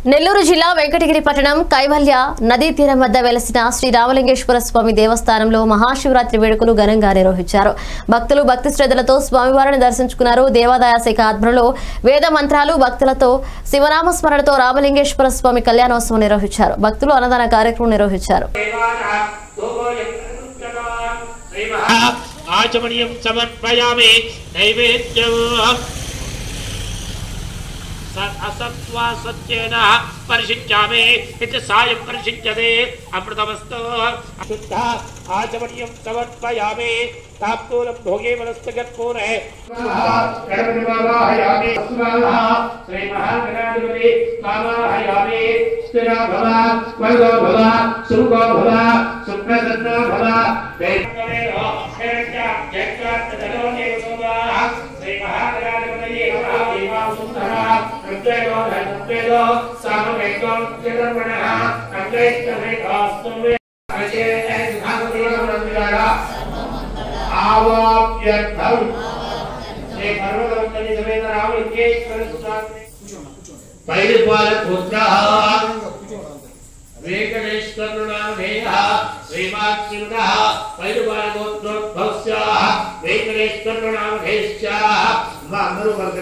నెల్లూరు జిల్లా వెంకటగిరి పట్టణం కైవల్య నదీ తీరం వద్ద వెలసిన శ్రీ రామలింగేశ్వర స్వామి దేవస్థానంలో మహాశివరాత్రి వేడుకలు ఘనంగా నిర్వహించారు భక్తులు భక్తి శ్రద్ధలతో స్వామివారిని దర్శించుకున్నారు దేవాదాయ శాఖ ఆధ్వర్యంలో వేద మంత్రాలు భక్తులతో శివనామ స్మరణతో రామలింగేశ్వర స్వామి కళ్యాణోత్సవం నిర్వహించారు భక్తులు అన్నదాన కార్యక్రమం నిర్వహించారు ఆచమనీయం సమర్పయామి నైవేద్యం అసత్వా సత్యేన పరిశిష్యామి ఇది సాయం పరిశిష్యతే అమృతమస్తు శుద్ధ ఆచమనీయం సమర్పయామి తాప్తూలం భోగే మనస్తగత్పూరే గణపతిమావాహయామి శ్రీ మహాగణాధిపతి మావాహయామి స్థిరా భవ వరదో భవ సుఖో భవ సుప్రసన్నో భవ శ్రీ మహాగణాధిపతి ఋగ్వేదో ఋగ్వేదో సామవేదో జగర్మణః అంగైస్తమేకాస్తు ఆవాప్యర్థం శ్రీ పర్వతవంతని సమేత రామలింగేశ్వర స్వామి పైడిపాల పుత్ర వెంకటేశ్వరునామధేయ శ్రీమాత్యున పైడిపాల గోత్రోద్భవస్య వెంకటేశ్వరునామధేశ్చ అందరూ